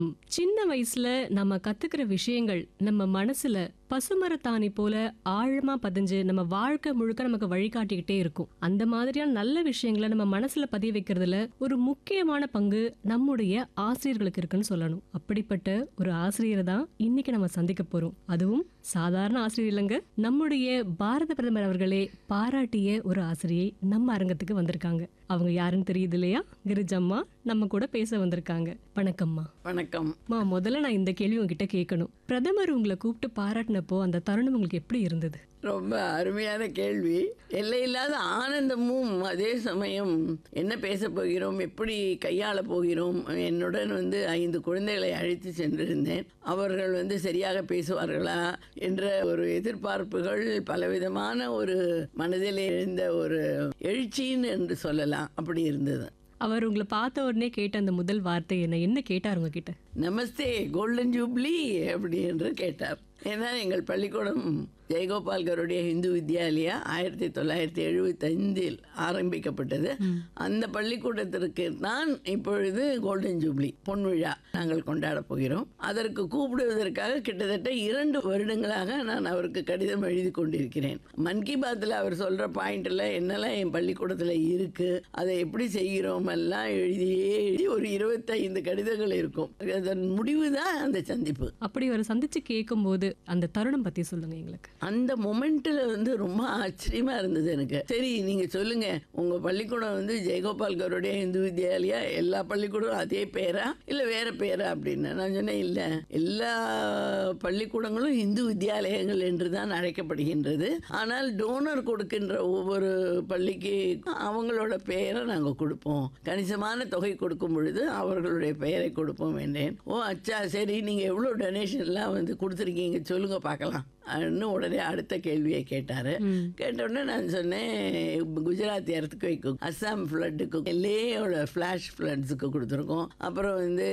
ம், சின்ன வயசுல நம்ம கத்துக்கிற விஷயங்கள் நம்ம மனசுல பசுமரத்தாணி போல ஆழமா பதிஞ்சு நம்ம வாழ்க்கை முழுக்க நமக்கு வழிகாட்டிக்கிட்டே இருக்கும் அந்த மாதிரியான நல்ல விஷயங்களை நம்ம மனசுல பதிய வைக்கிறதுல ஒரு முக்கியமான பங்கு நம்முடைய ஆசிரியர்களுக்கு இருக்குன்னு சொல்லணும் அப்படிப்பட்ட ஒரு ஆசிரியரை தான் இன்னைக்கு நம்ம சந்திக்க போறோம் அதுவும் சாதாரண ஆசிரியர் இல்லைங்க நம்முடைய பாரத பிரதமர் அவர்களே பாராட்டிய ஒரு ஆசிரியை நம்ம அரங்கத்துக்கு வந்திருக்காங்க அவங்க யாருன்னு தெரியுது இல்லையா கிரிஜம்மா நம்ம கூட பேச வந்திருக்காங்க வணக்கம்மா வணக்கம் மா முதல்ல நான் இந்த கேள்வி உங்ககிட்ட கேட்கணும் பிரதமர் உங்களை கூப்பிட்டு பாராட்டினப்போ அந்த தருணம் உங்களுக்கு எப்படி இருந்தது ரொம்ப அருமையான கேள்வி எல்லையில்லாத ஆனந்தமும் அதே சமயம் என்ன பேச போகிறோம் எப்படி கையாள போகிறோம் என்னுடன் வந்து ஐந்து குழந்தைகளை அழைத்து சென்றிருந்தேன் அவர்கள் வந்து சரியாக பேசுவார்களா என்ற ஒரு எதிர்பார்ப்புகள் பலவிதமான ஒரு மனதில் எழுந்த ஒரு எழுச்சின்னு என்று சொல்லலாம் அப்படி இருந்தது அவர் உங்களை பார்த்த உடனே கேட்ட அந்த முதல் வார்த்தை என்ன என்ன கேட்டார் உங்ககிட்ட நமஸ்தே கோல்டன் ஜூப்ளி அப்படி என்று கேட்டார் ஏன்னா எங்கள் பள்ளிக்கூடம் ஜெயகோபால் கருடைய இந்து வித்யாலயா ஆயிரத்தி தொள்ளாயிரத்தி எழுபத்தைந்தில் ஆரம்பிக்கப்பட்டது அந்த பள்ளிக்கூடத்திற்கு தான் இப்பொழுது கோல்டன் ஜூப்ளி பொன் விழா நாங்கள் கொண்டாடப் போகிறோம் அதற்கு கூப்பிடுவதற்காக கிட்டத்தட்ட இரண்டு வருடங்களாக நான் அவருக்கு கடிதம் எழுதி கொண்டிருக்கிறேன் மன் கி பாத்தில் அவர் சொல்கிற பாயிண்டில் என்னெல்லாம் என் பள்ளிக்கூடத்தில் இருக்குது அதை எப்படி செய்கிறோம் எல்லாம் எழுதியே எழுதி ஒரு இருபத்தைந்து கடிதங்கள் இருக்கும் அதன் முடிவு தான் அந்த சந்திப்பு அப்படி ஒரு சந்திச்சு கேட்கும்போது அந்த தருணம் பத்தி சொல்லுங்க எங்களுக்கு அந்த மொமெண்ட்டில் வந்து ரொம்ப ஆச்சரியமா இருந்தது எனக்கு சரி நீங்க சொல்லுங்க உங்க பள்ளிக்கூடம் வந்து ஜெயகோபால் கருடைய இந்து வித்யாலயா எல்லா பள்ளிக்கூடம் அதே பேரா இல்ல வேற பேரா அப்படின்னு நான் சொன்னேன் இல்ல எல்லா பள்ளிக்கூடங்களும் இந்து வித்யாலயங்கள் என்று தான் அழைக்கப்படுகின்றது ஆனால் டோனர் கொடுக்கின்ற ஒவ்வொரு பள்ளிக்கு அவங்களோட பெயரை நாங்கள் கொடுப்போம் கணிசமான தொகை கொடுக்கும் பொழுது அவர்களுடைய பெயரை கொடுப்போம் என்றேன் ஓ அச்சா சரி நீங்கள் எவ்வளோ டொனேஷன்லாம் வந்து கொடுத்துருக்கீங்க சொல்லுங்க பார்க்கலாம் இன்னும் உடனே அடுத்த கேள்வியை கேட்டார் கேட்ட உடனே நான் சொன்னேன் குஜராத் எர்த்குவைக்கு அஸ்ஸாம் ஃப்ளட்டுக்கு லேயோட ஃப்ளாஷ் ஃப்ளட்ஸுக்கு கொடுத்துருக்கோம் அப்புறம் வந்து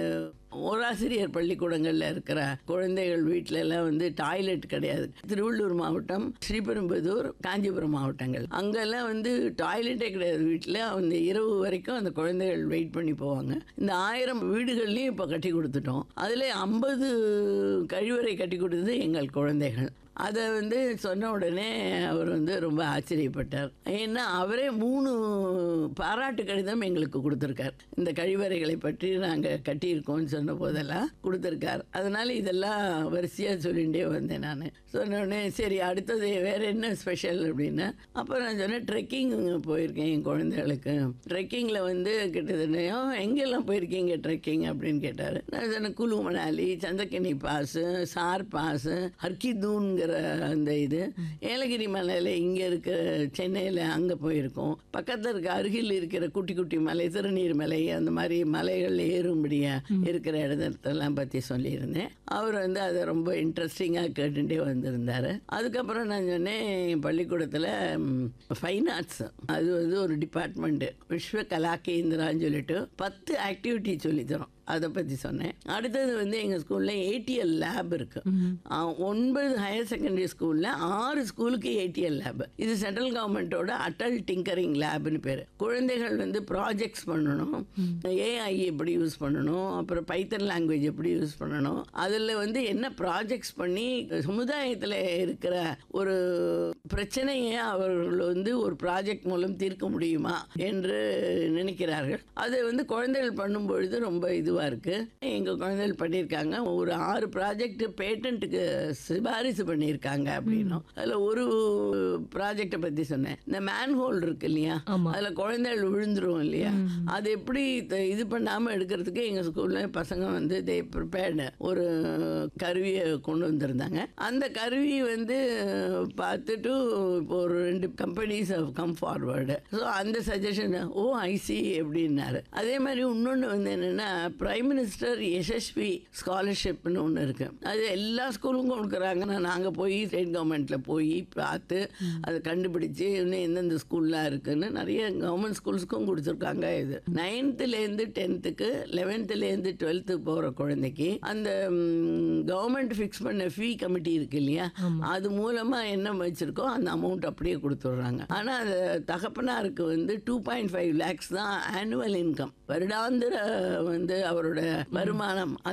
ஓராசிரியர் பள்ளிக்கூடங்களில் இருக்கிற குழந்தைகள் வீட்டில எல்லாம் வந்து டாய்லெட் கிடையாது திருவள்ளூர் மாவட்டம் ஸ்ரீபெரும்புதூர் காஞ்சிபுரம் மாவட்டங்கள் அங்கெல்லாம் வந்து டாய்லெட்டே கிடையாது வீட்டில் அந்த இரவு வரைக்கும் அந்த குழந்தைகள் வெயிட் பண்ணி போவாங்க இந்த ஆயிரம் வீடுகள்லையும் இப்போ கட்டி கொடுத்துட்டோம் அதில் ஐம்பது கழிவறை கட்டி கொடுத்தது எங்கள் குழந்தைகள் அதை வந்து சொன்ன உடனே அவர் வந்து ரொம்ப ஆச்சரியப்பட்டார் ஏன்னா அவரே மூணு பாராட்டு கடிதம் எங்களுக்கு கொடுத்துருக்கார் இந்த கழிவறைகளை பற்றி நாங்கள் கட்டியிருக்கோம்னு சொன்ன போதெல்லாம் கொடுத்துருக்கார் அதனால் இதெல்லாம் வரிசையாக சொல்லிகிட்டே வந்தேன் நான் சொன்ன உடனே சரி அடுத்தது வேறு என்ன ஸ்பெஷல் அப்படின்னா அப்போ நான் சொன்னேன் ட்ரெக்கிங் போயிருக்கேன் என் குழந்தைகளுக்கு ட்ரெக்கிங்கில் வந்து கிட்டத்தட்ட எங்கெல்லாம் போயிருக்கீங்க ட்ரெக்கிங் அப்படின்னு கேட்டார் நான் சொன்னேன் குலு மணாலி சந்தக்கினி பாஸு சார் பாஸு ஹர்கிதூன்கிற அந்த இது ஏலகிரி மலையில் இங்கே இருக்கிற சென்னையில் அங்கே போயிருக்கோம் பக்கத்தில் இருக்க அருகில் இருக்கிற குட்டி குட்டி மலை திருநீர் மலை அந்த மாதிரி மலைகள் ஏறும்படியாக இருக்கிற இடத்தெல்லாம் பற்றி சொல்லியிருந்தேன் அவர் வந்து அதை ரொம்ப இன்ட்ரெஸ்டிங்காக கேட்டுட்டே வந்திருந்தார் அதுக்கப்புறம் நான் சொன்னேன் என் பள்ளிக்கூடத்தில் ஃபைன் ஆர்ட்ஸ் அது வந்து ஒரு டிபார்ட்மெண்ட்டு விஸ்வ கலா கேந்திரான்னு சொல்லிட்டு பத்து ஆக்டிவிட்டி சொல்லித்தரோம் அதை பற்றி சொன்னேன் அடுத்தது வந்து எங்கள் ஸ்கூலில் ஏடிஎல் லேப் இருக்குது ஒன்பது ஹையர் செகண்டரி ஸ்கூலில் ஆறு ஸ்கூலுக்கு ஏடிஎல் லேப் இது சென்ட்ரல் கவர்மெண்ட்டோட அட்டல் டிங்கரிங் லேப்னு பேர் குழந்தைகள் வந்து ப்ராஜெக்ட்ஸ் பண்ணணும் ஏஐ எப்படி யூஸ் பண்ணணும் அப்புறம் பைத்தன் லாங்குவேஜ் எப்படி யூஸ் பண்ணணும் அதில் வந்து என்ன ப்ராஜெக்ட்ஸ் பண்ணி சமுதாயத்தில் இருக்கிற ஒரு பிரச்சனையை அவர்கள் வந்து ஒரு ப்ராஜெக்ட் மூலம் தீர்க்க முடியுமா என்று நினைக்கிறார்கள் அதை வந்து குழந்தைகள் பண்ணும்பொழுது ரொம்ப இதுவாக இருக்குது எங்கள் குழந்தைகள் பண்ணியிருக்காங்க ஒரு ஆறு ப்ராஜெக்ட் பேட்டன்ட்டுக்கு சிபாரிசு பண்ணியிருக்காங்க அப்படின்னும் அதில் ஒரு ப்ராஜெக்டை பற்றி சொன்னேன் இந்த மேன் ஹோல் இருக்கு இல்லையா ஆமா. அதில் குழந்தைகள் விழுந்துரும் இல்லையா அது எப்படி த- இது பண்ணாமல் எடுக்கிறதுக்கு எங்கள் ஸ்கூலில் பசங்க வந்து தே ப்ரிப்பேர்டு ஒரு கருவியை கொண்டு வந்திருந்தாங்க அந்த கருவி வந்து பார்த்துட்டு இப்போ ஒரு ரெண்டு கம்பெனிஸ் கம் ஃபார்வர்டு ஸோ அந்த சஜஷன் ஓ ஐசி எப்படின்னாரு அதே மாதிரி இன்னொன்று வந்து என்னென்னா பிரைம் மினிஸ்டர் யசஸ்வி ஸ்காலர்ஷிப்னு ஒன்று இருக்கு அது எல்லா ஸ்கூலுக்கும் கொடுக்குறாங்கன்னா நாங்கள் போய் ஸ்டேட் கவர்மெண்ட்டில் போய் பார்த்து அதை கண்டுபிடிச்சு இன்னும் எந்தெந்த ஸ்கூல்லாம் இருக்குன்னு நிறைய கவர்மெண்ட் ஸ்கூல்ஸ்க்கும் கொடுத்துருக்காங்க இது நைன்த்துலேருந்து டென்த்துக்கு லெவன்த்துலேருந்து டுவெல்த்து போகிற குழந்தைக்கு அந்த கவர்மெண்ட் ஃபிக்ஸ் பண்ண ஃபீ கமிட்டி இருக்கு இல்லையா அது மூலமாக என்ன வச்சுருக்கோ அந்த அமௌண்ட் அப்படியே கொடுத்துட்றாங்க ஆனால் அந்த தகப்பனாருக்கு வந்து டூ பாயிண்ட் ஃபைவ் லேக்ஸ் தான் ஆனுவல் இன்கம் வருடாந்திர வந்து அவரோட வருமானம்